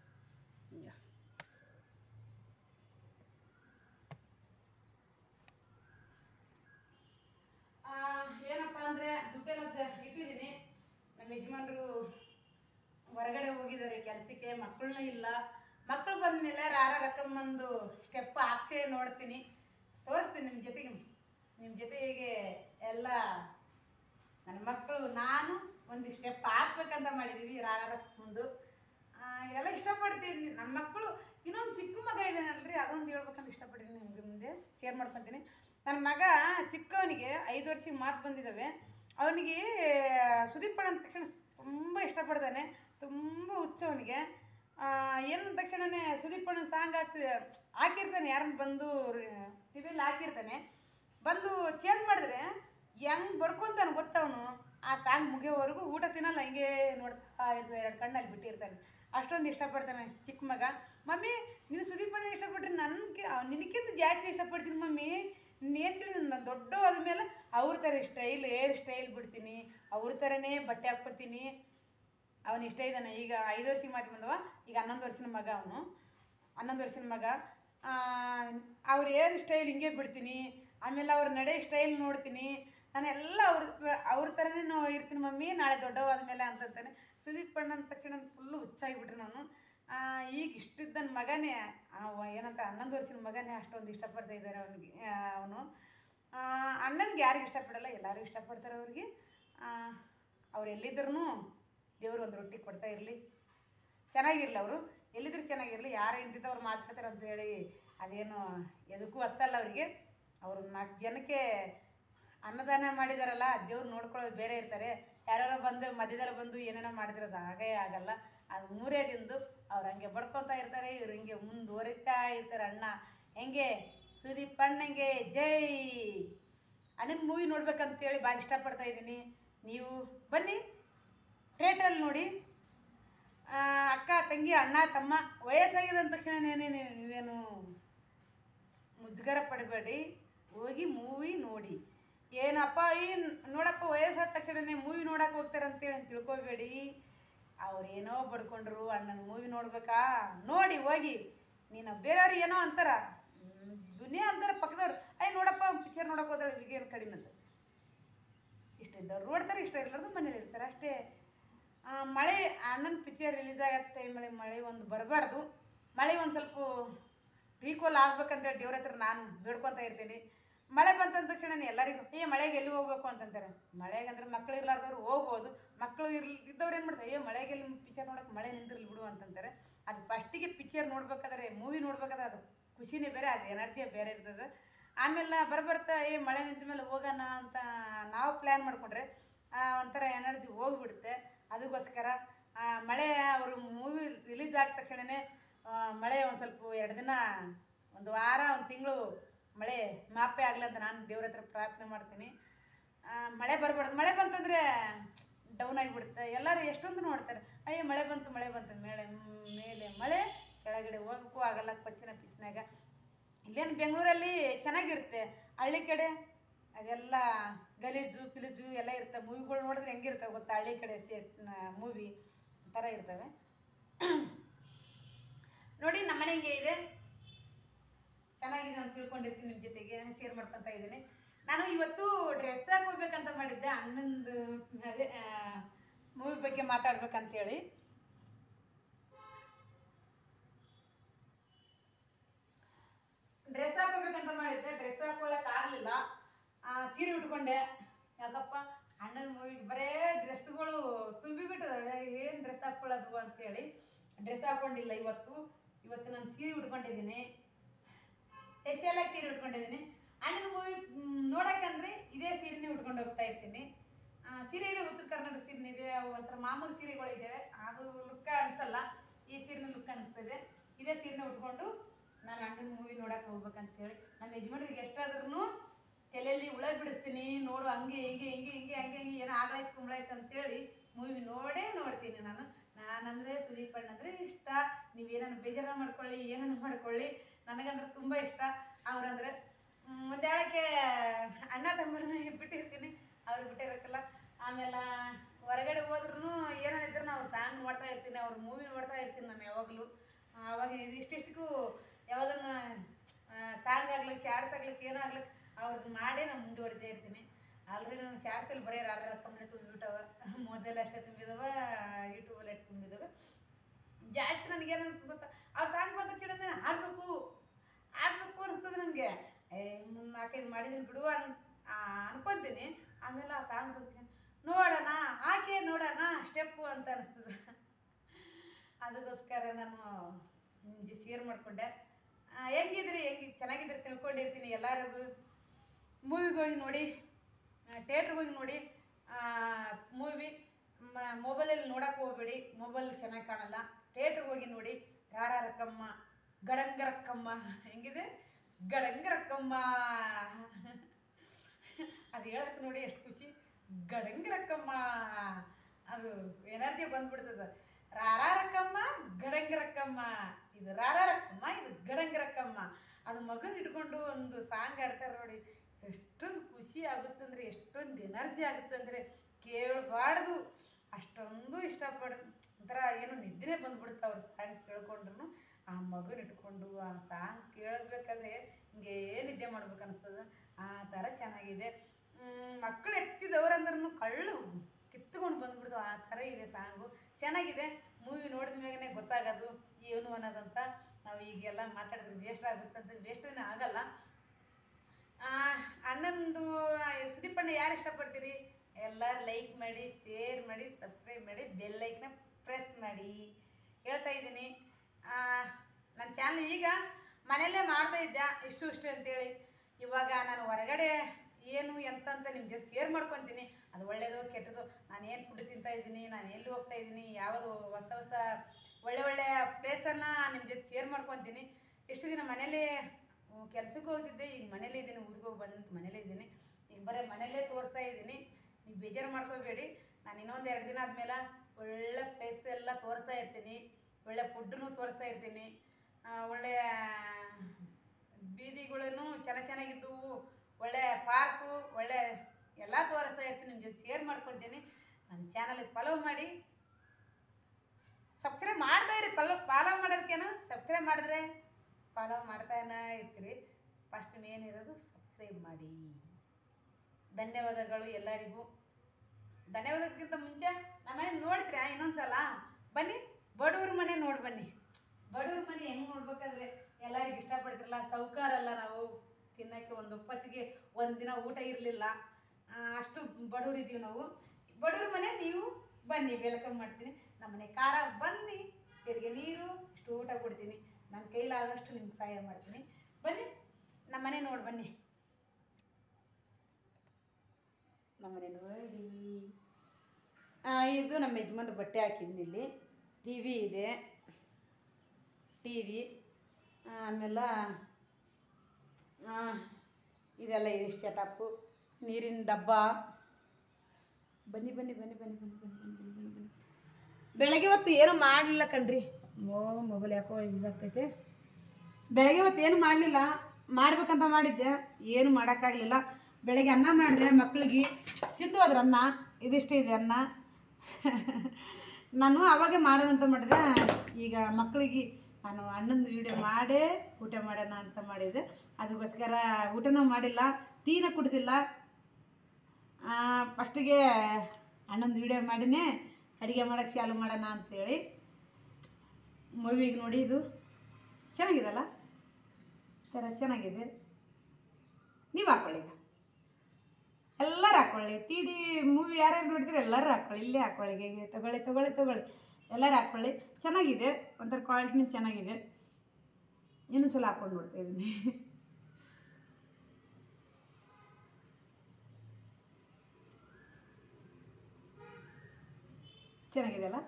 Speaker 1: ಏನಪ್ಪ ಅಂದರೆ ದುಡ್ಡೆಲ್ಲ ದ- ಇಟ್ಟಿದ್ದೀನಿ ನಮ್ಮ ಯಜಮಾನ್ರು ಹೊರಗಡೆ ಹೋಗಿದ್ದಾರೆ ಕೆಲಸಕ್ಕೆ ಮಕ್ಕಳನ್ನೂ ಇಲ್ಲ ಮಕ್ಕಳು ಬಂದಮೇಲೆ ರಾರ ರಕಮ್ಮಂದು ಸ್ಟೆಪ್ ಹಾಕ್ಸೇ ನೋಡ್ತೀನಿ ತೋರಿಸ್ತೀನಿ ನಿಮ್ಮ ಜೊತೆಗೆ ನಿಮ್ಮ ಜೊತೆಗೆ ಎಲ್ಲ ನನ್ನ ಮಕ್ಕಳು ನಾನು ಒಂದು ಸ್ಟೆಪ್ ಹಾಕ್ಬೇಕಂತ ಮಾಡಿದ್ದೀವಿ ರಾರ ಮುಂದು ಎಲ್ಲ ಇಷ್ಟಪಡ್ತೀನಿ ನನ್ನ ಮಕ್ಕಳು ಇನ್ನೊಂದು ಚಿಕ್ಕ ಮಗ ಇದ್ದಾನಲ್ರಿ ಅದೊಂದು ಹೇಳ್ಬೇಕಂತ ಇಷ್ಟಪಡ್ತೀನಿ ನಿಮ್ಗೆ ಮುಂದೆ ಶೇರ್ ಮಾಡ್ಕೊತೀನಿ ನನ್ನ ಮಗ ಚಿಕ್ಕವನಿಗೆ ಐದು ವರ್ಷಕ್ಕೆ ಮಾತು ಬಂದಿದ್ದಾವೆ ಅವನಿಗೆ ಸುದೀಪ್ ಅಂದ ತಕ್ಷಣ ತುಂಬ ಇಷ್ಟಪಡ್ತಾನೆ ತುಂಬ ಹುಚ್ಚ ಅವನಿಗೆ ಏನಂದ ತಕ್ಷಣನೇ ಸುದೀಪ್ ಅಣ್ಣ ಸಾಂಗ್ ಹಾಕ್ತಿ ಹಾಕಿರ್ತಾನೆ ಯಾರನ್ನ ಬಂದು ಟಿವಿಯಲ್ಲಿ ಹಾಕಿರ್ತಾನೆ ಬಂದು ಚೇಂಜ್ ಮಾಡಿದ್ರೆ ಹೆಂಗ್ ಬಡ್ಕೊಂತಾನೆ ಗೊತ್ತವನು ಆ ಸಾಂಗ್ ಮುಗಿಯೋವರೆಗೂ ಊಟ ತಿನ್ನಲ್ಲ ಹಿಂಗೆ ನೋಡ್ತಾ ಇರ್ತಾನೆ ಎರಡು ಕಣ್ಣಲ್ಲಿ ಬಿಟ್ಟಿರ್ತಾನೆ ಅಷ್ಟೊಂದು ಇಷ್ಟಪಡ್ತಾನೆ ಚಿಕ್ಕ ಮಗ ಮಮ್ಮಿ ನೀನು ಸುದೀಪ್ ಅಣ್ಣ ಇಷ್ಟಪಟ್ರೆ ನನಗೆ ನಿನಕ್ಕಿಂತ ಜಾಸ್ತಿ ಇಷ್ಟಪಡ್ತೀನಿ ಮಮ್ಮಿ ನೀನು ಏನು ತಿಳಿದ ನಾನು ದೊಡ್ಡ ಆದಮೇಲೆ ಅವ್ರ ಥರ ಸ್ಟೈಲ್ ಏರ್ ಸ್ಟೈಲ್ ಬಿಡ್ತೀನಿ ಅವ್ರ ಥರನೇ ಬಟ್ಟೆ ಹಾಕ್ಕೊತೀನಿ ಅವನು ಇಷ್ಟ ಇದ್ದಾನೆ ಈಗ ಐದು ವರ್ಷಕ್ಕೆ ಮಾತಿ ಬಂದವ ಈಗ ಹನ್ನೊಂದು ವರ್ಷದ ಮಗ ಅವನು ಹನ್ನೊಂದು ವರ್ಷದ ಮಗ ಅವ್ರ ಏರ್ ಸ್ಟೈಲ್ ಹಿಂಗೆ ಬಿಡ್ತೀನಿ ಆಮೇಲೆ ಅವ್ರ ನಡೆ ಸ್ಟೈಲ್ ನೋಡ್ತೀನಿ ನಾನೆಲ್ಲ ಅವ್ರ ಅವ್ರ ಥರನೇ ನೋ ಇರ್ತೀನಿ ಮಮ್ಮಿ ನಾಳೆ ದೊಡ್ಡವಾದ ಮೇಲೆ ಅಂತಂತಾನೆ ಸುದೀಪ್ ಅಣ್ಣ ಅಂದ ತಕ್ಷಣ ಫುಲ್ಲು ಹುಚ್ಚಾಗಿಬಿಟ್ರೆ ನಾನು ಆ, ಈಗ ಇಷ್ಟಿದ್ದ ನನ್ನ ಮಗನೇ ಅವ ಏನಂತ ಹನ್ನೊಂದು ವರ್ಷದ ಮಗನೇ ಅಷ್ಟೊಂದು ಇಷ್ಟಪಡ್ತಾ ಇದ್ದಾರೆ ಅವನಿಗೆ ಅವನು ಅಣ್ಣನಿಗೆ ಯಾರಿಗೆ ಇಷ್ಟಪಡಲ್ಲ ಎಲ್ಲರೂ ಇಷ್ಟಪಡ್ತಾರೆ ಅವ್ರಿಗೆ ಅವ್ರು ಎಲ್ಲಿದ್ರೂ ದೇವರು ಒಂದು ರೊಟ್ಟಿ ಕೊಡ್ತಾ ಇರಲಿ ಚೆನ್ನಾಗಿರಲಿ ಅವರು ಎಲ್ಲಿದ್ರು ಚೆನ್ನಾಗಿರಲಿ ಯಾರು ಇಂತಿದ್ದವ್ರು ಮಾತಾಡ್ತಾರೆ ಅಂತ ಹೇಳಿ ಅದೇನು ಎದಕ್ಕೂ ಹತ್ತಲ್ಲ ಅವರಿಗೆ ಅವರು ನಾಲ್ಕು ಜನಕ್ಕೆ ಅನ್ನದಾನ ಮಾಡಿದಾರಲ್ಲ ದೇವ್ರು ನೋಡ್ಕೊಳ್ಳೋದು ಬೇರೆ ಇರ್ತಾರೆ ಯಾರ್ಯಾರೋ ಬಂದು ಮಧ್ಯದಲ್ಲಿ ಬಂದು ಏನೇನೋ ಮಾಡಿದಿರೋದು ಆಗೇ ಆಗಲ್ಲ ಅದು ಮೂರೇ ದಿನದ್ದು ಅವ್ರು ಹಂಗೆ ಬಡ್ಕೊತಾ ಇರ್ತಾರೆ ಇವ್ರು ಹಿಂಗೆ ಮುಂದುವರಿತಾ ಇರ್ತಾರೆ ಅಣ್ಣ ಹೆಂಗೆ ಸುದೀಪ್ ಅಣ್ಣಂಗೆ ಜೈ ಅಣ್ಣನ ಮೂವಿ ನೋಡ್ಬೇಕಂತೇಳಿ ಭಾಳ ಇಷ್ಟಪಡ್ತಾ ಇದ್ದೀನಿ ನೀವು ಬನ್ನಿ ಥಿಯೇಟ್ರಲ್ಲಿ ನೋಡಿ ಆ, ಅಕ್ಕ ತಂಗಿ ಅಣ್ಣ ತಮ್ಮ ವಯಸ್ಸಾಗಿದೆ ಅಂದ ತಕ್ಷಣ ನೀವೇನು ಮುಜುಗರ ಪಡಬೇಡಿ ಹೋಗಿ ಮೂವಿ ನೋಡಿ ಏನಪ್ಪ ಈ ನೋಡಪ್ಪ ವಯಸ್ಸಾದ ತಕ್ಷಣನೇ ಮೂವಿ ನೋಡಕ್ಕೆ ಹೋಗ್ತಾರೆ ಅಂತೇಳಿ ಅಂತ ತಿಳ್ಕೊಬೇಡಿ ಅವ್ರೇನೋ ಬಡ್ಕೊಂಡ್ರು ಅಣ್ಣನ ಮೂವಿ ನೋಡ್ಬೇಕಾ ನೋಡಿ ಹೋಗಿ ನೀನು ಬೇರೆಯವ್ರು ಏನೋ ಅಂತಾರ ಹ್ಮ್, ದುನಿಯಾ ಅಂತಾರ ಪಕ್ಕದವ್ರು ಅಯ್ಯ ನೋಡಪ್ಪ ಪಿಕ್ಚರ್ ನೋಡಕ್ಕೆ ಹೋದ್ರೆ ಏನು ಕಡಿಮೆ ಅಂತ ಇಷ್ಟ ಇದ್ದವ್ರು ನೋಡ್ತಾರೆ ಇಷ್ಟ ಇರ್ಲಾರ್ದು ಮನೇಲಿ ಇರ್ತಾರೆ ಅಷ್ಟೇ ಆ, ಮಳೆ ಅಣ್ಣನ ಪಿಕ್ಚರ್ ರಿಲೀಸ್ ಆಗೋ ಟೈಮಲ್ಲಿ ಮಳೆ ಒಂದು ಬರಬಾರ್ದು ಮಳೆ ಒಂದು ಸ್ವಲ್ಪ ರೀಕೋಲ್ ಆಗ್ಬೇಕಂತೇಳಿ ದೇವ್ರ ಹತ್ರ ನಾನು ಬೇಡ್ಕೊತಾ ಇರ್ತೀನಿ ಮಳೆ ಬಂತಂದ ತಕ್ಷಣ ಎಲ್ಲರಿಗೂ ಏ ಮಳೆಗೆ ಎಲ್ಲಿ ಹೋಗ್ಬೇಕು ಅಂತಂತಾರೆ ಮಳೆಗೆ ಅಂದ್ರೆ ಮಕ್ಳು ಇರ್ಲಾರ್ದವ್ರು ಹೋಗ್ಬೋದು ಮಕ್ಕಳು ಇರ್ಲಿ ಇದ್ದವ್ರು ಏನು ಮಾಡ್ತಾರೆ ಏ ಮಳೆಗೆ ಎಲ್ಲಿ ಪಿಕ್ಚರ್ ನೋಡೋಕೆ ಮಳೆ ನಿಂತಿರ್ಲಿ ಬಿಡು ಅಂತಂತಾರೆ ಅದು ಫಸ್ಟಿಗೆ ಪಿಕ್ಚರ್ ನೋಡ್ಬೇಕಾದ್ರೆ ಮೂವಿ ನೋಡ್ಬೇಕಾದ್ರೆ ಅದು ಖುಷಿನೇ ಬೇರೆ ಅದು ಎನರ್ಜಿಯೇ ಬೇರೆ ಇರ್ತದೆ ಆಮೇಲೆ ಬರಬರ್ತಾ ಏ ಮಳೆ ನಿಂತ ಮೇಲೆ ಹೋಗೋಣ ಅಂತ ನಾವು ಪ್ಲ್ಯಾನ್ ಮಾಡಿಕೊಂಡ್ರೆ ಒಂಥರ ಎನರ್ಜಿ ಹೋಗ್ಬಿಡುತ್ತೆ ಅದಕ್ಕೋಸ್ಕರ ಆ, ಮಳೆ ಅವರು ಮೂವಿ ರಿಲೀಸ್ ಆದ ತಕ್ಷಣವೇ ಮಳೆ ಒಂದು ಸ್ವಲ್ಪ ಎರಡು ದಿನ ಒಂದು ವಾರ ಒಂದು ತಿಂಗಳು ಮಳೆ ಮಾಪೆ ಆಗಲಿ ಅಂತ ನಾನು ದೇವ್ರ ಹತ್ರ ಪ್ರಾರ್ಥನೆ ಮಾಡ್ತೀನಿ ಆ, ಮಳೆ ಬರಬಾರ್ದು ಮಳೆ ಬಂತಂದರೆ ಡೌನ್ ಆಗಿಬಿಡುತ್ತೆ ಎಲ್ಲರೂ ಎಷ್ಟೊಂದು ನೋಡ್ತಾರೆ ಅಯ್ಯೋ ಮಳೆ ಬಂತು ಮಳೆ ಬಂತು ಮೇಳೆ ಮೇಲೆ ಮಳೆ ಕೆಳಗಡೆ ಹೋಗೋಕ್ಕೂ ಆಗಲ್ಲ ಕೊಚ್ಚಿನ ಪಿಚ್ಚಿನಾಗ ಇಲ್ಲೇನು ಬೆಂಗಳೂರಲ್ಲಿ ಚೆನ್ನಾಗಿರುತ್ತೆ ಹಳ್ಳಿ ಕಡೆ ಅದೆಲ್ಲ ಗಲೀಜು ಪಿಲೀಜು ಎಲ್ಲ ಇರ್ತವೆ ಮೂವಿಗಳು ನೋಡಿದ್ರೆ ಹೆಂಗಿರ್ತವೆ ಗೊತ್ತಾ ಹಳ್ಳಿ ಕಡೆ ಸೇ ಮೂವಿ ಥರ ಇರ್ತವೆ ನೋಡಿ ನಮ್ಮನೆ ಹಿಂಗೆ ಇದೆ ಚೆನ್ನಾಗಿದೆ ಅಂತ ತಿಳ್ಕೊಂಡಿರ್ತೀನಿ ನಿಮ್ಮ ಜೊತೆಗೆ ಶೇರ್ ಮಾಡ್ಕೊತಾ ಇದ್ದೀನಿ ನಾನು ಇವತ್ತು ಡ್ರೆಸ್ ಹಾಕೋಬೇಕಂತ ಮಾಡಿದ್ದೆ ಅಣ್ಣಂದು ಅದೇ ಮೂವಿ ಬಗ್ಗೆ ಮಾತಾಡ್ಬೇಕಂತೇಳಿ ಡ್ರೆಸ್ ಹಾಕೋಬೇಕಂತ ಮಾಡಿದ್ದೆ ಡ್ರೆಸ್ ಹಾಕೊಳಕ್ ಆಗಲಿಲ್ಲ ಸೀರೆ ಉಟ್ಕೊಂಡೆ ಯಾಕಪ್ಪ ಅಣ್ಣನ ಮೂವಿಗೆ ಬರೇ ಡ್ರೆಸ್ಗಳು ತುಂಬಿಬಿಟ್ಟದ ಏನು ಡ್ರೆಸ್ ಹಾಕ್ಕೊಳ್ಳೋದು ಅಂತೇಳಿ ಡ್ರೆಸ್ ಹಾಕೊಂಡಿಲ್ಲ ಇವತ್ತು ಇವತ್ತು ನಾನು ಸೀರೆ ಉಟ್ಕೊಂಡಿದ್ದೀನಿ ಸ್ಪೆಷಲಾಗಿ ಸೀರೆ ಉಟ್ಕೊಂಡಿದ್ದೀನಿ ಅಣ್ಣನ ಮೂವಿ ನೋಡಕ್ಕಂದ್ರೆ ಇದೇ ಸೀರೆನೇ ಉಟ್ಕೊಂಡು ಹೋಗ್ತಾ ಇರ್ತೀನಿ ಆ, ಸೀರೆ ಇದೆ ಉತ್ತರ ಕರ್ನಾಟಕ ಸೀರೆ ಇದೆ ಅವು ಒಂಥರ ಮಾಮೂಲಿ ಸೀರೆಗಳಿದೆ ಅದು ಲುಕ್ಕ ಅನ್ಸಲ್ಲ ಈ ಸೀರೆನ ಲುಕ್ ಅನಿಸ್ತದೆ ಇದೇ ಸೀರೆನ ಉಟ್ಕೊಂಡು ನಾನು ಅಣ್ಣನ ಮೂವಿ ನೋಡಕ್ಕೆ ಹೋಗ್ಬೇಕಂತೇಳಿ ನಮ್ಮ ಯಜಮಾನ್ರಿಗೆ ಎಷ್ಟಾದ್ರೂ ತಲೆಯಲ್ಲಿ ಹುಳ ಬಿಡಿಸ್ತೀನಿ ನೋಡು ಹಂಗೆ ಹಿಂಗೆ ಹಿಂಗೆ ಹಿಂಗೆ ಹಂಗೆ ಹಿಂಗೆ ಏನೋ ಆಗ್ಲಾಯ್ತು ಕುಂಬ್ಳಾಯ್ತು ಅಂತೇಳಿ ಮೂವಿ ನೋಡೇ ನೋಡ್ತೀನಿ ನಾನು ನಾನಂದರೆ ಸುದೀಪ್ ಅಣ್ಣಂದ್ರೆ ಇಷ್ಟ ನೀವು ಏನನ್ನ ಬೇಜಾರ ಮಾಡ್ಕೊಳ್ಳಿ ಏನನ್ನ ಮಾಡ್ಕೊಳ್ಳಿ ನನಗಂದ್ರೆ ತುಂಬ ಇಷ್ಟ ಅವ್ರಂದ್ರೆ ಮ್, ಒಂದ್ ಹೇಳಕ್ಕೆ ಅಣ್ಣ ತಮ್ಮರನ್ನ ಬಿಟ್ಟಿರ್ತೀನಿ ಅವ್ರು ಬಿಟ್ಟಿರಕ್ಕಲ್ಲ ಆಮೇಲೆ ಹೊರಗಡೆ ಹೋದ್ರೂ ಏನಿದ್ರು ಅವ್ರು ಸಾಂಗ್ ನೋಡ್ತಾ ಇರ್ತೀನಿ ಅವ್ರ ಮೂವಿ ನೋಡ್ತಾ ಇರ್ತೀನಿ ನಾನು ಯಾವಾಗಲೂ ಅವಾಗ ಇಷ್ಟಿಷ್ಟಕ್ಕೂ ಯಾವ್ದನ್ನ ಸಾಂಗ್ ಆಗ್ಲಿಕ್ಕೆ ಶಾರ್ಟ್ಸ್ ಆಗ್ಲಿಕ್ಕೆ ಏನಾಗ್ಲಿಕ್ಕೆ ಅವ್ರದ್ದು ಮಾಡೇ ನಾನು ಮುಂದುವರಿತಾ ಇರ್ತೀನಿ ಆಲ್ರೆಡಿ ನಾನು ಶಾರ್ಟ್ಸಲ್ಲಿ ಬರೀ ರಾತ್ರಿ ಹತ್ತೊಂಬನೇ ತುಂಬಿಬಿಟ್ಟವ ಮೊದಲು ಅಷ್ಟೇ ತುಂಬಿದವ ಯೂಟ್ಯೂಬಲ್ಲಿ ಅಷ್ಟು ತುಂಬಿದವ ಜಾಸ್ತಿ ನನಗೆ ಏನು ಅನ್ಸುತ್ತೆ ಗೊತ್ತಾ ಆ ಸಾಂಗ್ ಬಂದ ತಕ್ಷಣ ನಾನು ಹಾಡ್ಬೇಕು ಹಾಡ್ಬೇಕು ಅನಿಸ್ತದೆ ನನಗೆ ಏ ಮುನ್ನ ನಾಲ್ಕೈದು ಮಾಡಿದ್ದೀನಿ ಬಿಡು ಅನ್ ಆ, ಅನ್ಕೊಂತೀನಿ ಆಮೇಲೆ ಆ ಸಾಂಗ್ ಬಂದ ತಕ್ಷಣ ನೋಡೋಣ ಹಾಕೇ ನೋಡೋಣ ಸ್ಟೆಪ್ಪು ಅಂತ ಅನಿಸ್ತದೆ ಅದಕ್ಕೋಸ್ಕರ ನಾನು ನಿಮಗೆ ಶೇರ್ ಮಾಡಿಕೊಂಡೆ ಹೆಂಗಿದ್ರಿ ಹೆಂಗೆ ಚೆನ್ನಾಗಿದ್ರೆ ತಿಳ್ಕೊಂಡಿರ್ತೀನಿ ಎಲ್ಲರಿಗೂ ಮೂವಿಗೆ ಹೋಗಿ ನೋಡಿ ಥಿಯೇಟ್ರಿಗೆ ಹೋಗಿ ನೋಡಿ ಮೂವಿ ಮೊಬೈಲಲ್ಲಿ ನೋಡಕ್ಕೆ ಹೋಗ್ಬೇಡಿ ಮೊಬೈಲ್ ಚೆನ್ನಾಗಿ ಕಾಣಲ್ಲ ಥಿಯೇಟ್ರಿಗೆ ಹೋಗಿ ನೋಡಿ ರಾರ ರಕ್ಕಮ್ಮ ಗಡಂಗ ರಕ್ಕಮ್ಮ ಹೆಂಗಿದೆ ಗಡಂಗ ರಕ್ಕಮ್ಮ ಅದು ಹೇಳಕ್ಕೆ ನೋಡಿ ಎಷ್ಟು ಖುಷಿ ಗಡಂಗ ರಕ್ಕಮ್ಮ ಅದು ಎನರ್ಜಿ ಬಂದ್ಬಿಡ್ತದೆ ರಾರ ರಕ್ಕಮ್ಮ ಗಡಂಗ ರಕ್ಕಮ್ಮ ಇದು ರಾರ ರಕ್ಕಮ್ಮ ಇದು ಗಡಂಗ ರಕ್ಕಮ್ಮ ಅದು ಮಗನ ಇಟ್ಕೊಂಡು ಒಂದು ಸಾಂಗ್ ಆಡ್ತಾರೆ ನೋಡಿ ಎಷ್ಟೊಂದು ಖುಷಿ ಆಗುತ್ತಂದ್ರೆ ಎಷ್ಟೊಂದು ಎನರ್ಜಿ ಆಗುತ್ತಂದರೆ ಕೇಳಬಾರ್ದು ಅಷ್ಟೊಂದು ಇಷ್ಟಪಡ ಒಂಥರ ಏನು ನಿದ್ದೆ ಬಂದ್ಬಿಡುತ್ತೆ ಅವ್ರ ಸಾಂಗ್ ಕೇಳ್ಕೊಂಡ್ರು ಆ ಮಗನ ಇಟ್ಕೊಂಡು ಆ ಸಾಂಗ್ ಕೇಳಬೇಕಾದ್ರೆ ಹಿಂಗೆ ನಿದ್ದೆ ಮಾಡ್ಬೇಕು ಅನಿಸ್ತದೆ ಆ ಥರ ಚೆನ್ನಾಗಿದೆ ಮಕ್ಕಳು ಎತ್ತಿದವ್ರಂದ್ರೂ ಕಳ್ಳು ಕಿತ್ಕೊಂಡು ಬಂದ್ಬಿಡ್ತು ಆ ಥರ ಇದೆ ಸಾಂಗು ಚೆನ್ನಾಗಿದೆ ಮೂವಿ ನೋಡಿದ ಮ್ಯಾಗನೇ ಗೊತ್ತಾಗೋದು ಏನು ಅನ್ನೋದಂತ ನಾವು ಈಗೆಲ್ಲ ಮಾತಾಡಿದ್ರೆ ವೇಸ್ಟ್ ಆಗುತ್ತೆ ಅಂತ ವೇಸ್ಟೇನೇ ಆಗಲ್ಲ ಆ, ಅಣ್ಣಂದು ಸುದೀಪಣ್ಣ ಯಾರು ಇಷ್ಟಪಡ್ತೀರಿ ಎಲ್ಲರೂ ಲೈಕ್ ಮಾಡಿ ಶೇರ್ ಮಾಡಿ ಸಬ್ಸ್ಕ್ರೈಬ್ ಮಾಡಿ ಬೆಲ್ ಲೈಕ್ನ ಪ್ರೆಸ್ ಮಾಡಿ ಹೇಳ್ತಾ ಇದ್ದೀನಿ ನನ್ನ ಚಾನಲ್ ಈಗ ಮನೆಯಲ್ಲೇ ಮಾಡ್ತಾ ಇದ್ದೆ ಇಷ್ಟು ಇಷ್ಟು ಅಂತೇಳಿ ಇವಾಗ ನಾನು ಹೊರಗಡೆ ಏನು ಎಂತ ಅಂತ ನಿಮ್ಮ ಜೊತೆ ಶೇರ್ ಮಾಡ್ಕೊತೀನಿ ಅದು ಒಳ್ಳೇದು ಕೆಟ್ಟದ್ದು ನಾನು ಏನು ಫುಡ್ ತಿಂತಾ ಇದ್ದೀನಿ ನಾನು ಎಲ್ಲಿ ಹೋಗ್ತಾ ಇದ್ದೀನಿ ಯಾವುದು ಹೊಸ ಹೊಸ ಒಳ್ಳೆ ಒಳ್ಳೆಯ ಪ್ಲೇಸನ್ನು ನಿಮ್ಮ ಜೊತೆ ಶೇರ್ ಮಾಡ್ಕೊತೀನಿ ಎಷ್ಟು ದಿನ ಮನೇಲಿ ಕೆಲಸಕ್ಕೆ ಹೋಗ್ತಿದ್ದೆ ಈಗ ಮನೇಲೇ ಇದ್ದೀನಿ ಊರಿಗೆ ಹೋಗಿ ಬಂದು ಮನೇಲೇ ಇದ್ದೀನಿ ಈಗ ಬರೀ ಮನೇಲೇ ತೋರಿಸ್ತಾ ಇದ್ದೀನಿ ನೀವು ಬೇಜಾರು ಮಾಡ್ಕೋಬೇಡಿ ನಾನು ಇನ್ನೊಂದು ಎರಡು ದಿನ ಆದಮೇಲೆ ಒಳ್ಳೆ ಪ್ಲೇಸ್ ಎಲ್ಲ ತೋರಿಸ್ತಾ ಇರ್ತೀನಿ ಒಳ್ಳೆ ಫುಡ್ಡನ್ನು ತೋರಿಸ್ತಾ ಇರ್ತೀನಿ ಆ, ಒಳ್ಳೆಯ ಬೀದಿಗಳನ್ನು ಚೆನ್ನಾಗಿ ಚೆನ್ನಾಗಿದ್ದವು ಒಳ್ಳೆ ಪಾರ್ಕು ಒಳ್ಳೆ ಎಲ್ಲ ತೋರಿಸ್ತಾ ಇರ್ತೀನಿ ನಿಮ್ಮ ಜೊತೆ ಶೇರ್ ಮಾಡ್ಕೊತೀನಿ ನನ್ನ ಚಾನಲ್ಗೆ ಫಾಲೋ ಮಾಡಿ ಸಬ್ಸ್ಕ್ರೈಬ್ ಮಾಡ್ತಾ ಇರಿ ಫಾಲೋ ಫಾಲೋ ಮಾಡೋದಕ್ಕೇನು ಸಬ್ಸ್ಕ್ರೈಬ್ ಮಾಡಿದ್ರೆ ಫಾಲೋ ಮಾಡ್ತಾನೆ ಇರ್ತೀರಿ ಫಸ್ಟ್ ಮೇನ್ ಇರೋದು ಸಬ್ಸ್ಕ್ರೈಬ್ ಮಾಡಿ ಧನ್ಯವಾದಗಳು ಎಲ್ಲರಿಗೂ ಧನ್ಯವಾದಕ್ಕಿಂತ ಮುಂಚೆ ನಮ್ಮನೆ ನೋಡ್ತೀರಾ ಇನ್ನೊಂದ್ಸಲ ಬನ್ನಿ ಬಡವ್ರ ಮನೆ ನೋಡಿ ಬನ್ನಿ ಬಡವ್ರ ಮನೆ ಹೆಂಗೆ ನೋಡ್ಬೇಕಾದ್ರೆ ಎಲ್ಲರಿಗೂ ಇಷ್ಟಪಡ್ತಿರಲ್ಲ ಸೌಕಾರಲ್ಲ ನಾವು ತಿನ್ನೋಕ್ಕೆ ಒಂದು ಒಪ್ಪತ್ತಿಗೆ ಒಂದು ದಿನ ಊಟ ಇರಲಿಲ್ಲ ಅಷ್ಟು ಬಡವ್ರು ಇದ್ದೀವಿ ನಾವು ಬಡವ್ರ ಮನೆ ನೀವು ಬನ್ನಿ ವೆಲ್ಕಮ್ ಮಾಡ್ತೀನಿ ನಮ್ಮನೆ ಖಾರ ಬನ್ನಿ ಸರಿಗೆ ನೀರು ಇಷ್ಟು ಊಟ ಕೊಡ್ತೀನಿ ನನ್ನ ಕೈಲಾದಷ್ಟು ನಿಮ್ಗೆ ಸಹಾಯ ಮಾಡ್ತೀನಿ ಬನ್ನಿ ನಮ್ಮನೆ ನೋಡಿ ಬನ್ನಿ ನಮ್ಮನೆ ನೋಡಿ ಆ, ಇದು ನಮ್ಮ ಯಜಮಾನ್ರು ಬಟ್ಟೆ ಹಾಕಿದ್ದೀನಿ ಇಲ್ಲಿ ಟಿ ವಿ ಇದೆ ಟಿ ವಿ ಆಮೇಲೆ ಆ, ಇದೆಲ್ಲ ಇದೆ ಸೆಟಪ್ಪು ನೀರಿನ ಡಬ್ಬ ಬನ್ನಿ ಬನ್ನಿ ಬನ್ನಿ ಬನ್ನಿ ಬನ್ನಿ ಬನ್ನಿ ಬನ್ನಿ ಬನ್ನಿ ಬನ್ನಿ ಬನ್ನಿ ಬೆಳಗ್ಗೆ ಹೊತ್ತು ಏನು ಮಾಡಲಿಲ್ಲ ಕಣ್ರಿ ಮೋ ಮೊಬೈಲ್ ಯಾಕೋ ಇದಾಗ್ತೈತೆ ಬೆಳಗ್ಗೆ ಹೊತ್ತು ಏನು ಮಾಡಲಿಲ್ಲ ಮಾಡ್ಬೇಕಂತ ಮಾಡಿದ್ದೆ ಏನು ಮಾಡೋಕ್ಕಾಗಲಿಲ್ಲ ಬೆಳಗ್ಗೆ ಅನ್ನ ಮಾಡಿದೆ ಮಕ್ಕಳಿಗೆ ತಿಂದು ಹೋದ್ರ ಅನ್ನ ಇದಿಷ್ಟು ಇದೆ ಅನ್ನ ನಾನು ಅವಾಗೆ ಮಾಡೋದಂತ ಮಾಡಿದೆ ಈಗ ಮಕ್ಕಳಿಗೆ ನಾನು ಅಣ್ಣಂದು ವೀಡಿಯೋ ಮಾಡೇ ಊಟ ಮಾಡೋಣ ಅಂತ ಮಾಡಿದೆ ಅದಕ್ಕೋಸ್ಕರ ಊಟನೂ ಮಾಡಿಲ್ಲ ಟೀನ ಕುಡ್ದಿಲ್ಲ ಫಸ್ಟಿಗೆ ಅಣ್ಣಂದು ವೀಡಿಯೋ ಮಾಡಿನೇ ಅಡುಗೆ ಮಾಡೋಕ್ಕೆ ಚಾಲು ಮಾಡೋಣ ಅಂತೇಳಿ ಮೂವಿಗೆ ನೋಡಿ ಇದು ಚೆನ್ನಾಗಿದೆಲ್ಲ ಥರ ಚೆನ್ನಾಗಿದೆ ನೀವು ಹಾಕ್ಕೊಳ್ಳಿ ಈಗ ಎಲ್ಲರೂ ಹಾಕ್ಕೊಳ್ಳಿ ಟಿ ಡಿ ಮೂವಿ ಯಾರ್ಯಾರು ನೋಡ್ತೀರಿ ಎಲ್ಲರೂ ಹಾಕ್ಕೊಳ್ಳಿ ಇಲ್ಲೇ ಹಾಕ್ಕೊಳ್ಳಿ ಹೀಗೆ ತಗೊಳ್ಳಿ ತಗೊಳ್ಳಿ ತಗೊಳ್ಳಿ ಎಲ್ಲರೂ ಹಾಕ್ಕೊಳ್ಳಿ ಚೆನ್ನಾಗಿದೆ ಒಂಥರ ಕ್ವಾಲಿಟಿನೂ ಚೆನ್ನಾಗಿದೆ ಇನ್ನೊಂದು ಸಲ ಹಾಕ್ಕೊಂಡು ನೋಡ್ತಾ ಇದ್ದೀನಿ ಚೆನ್ನಾಗಿದೆಯಲ್ಲ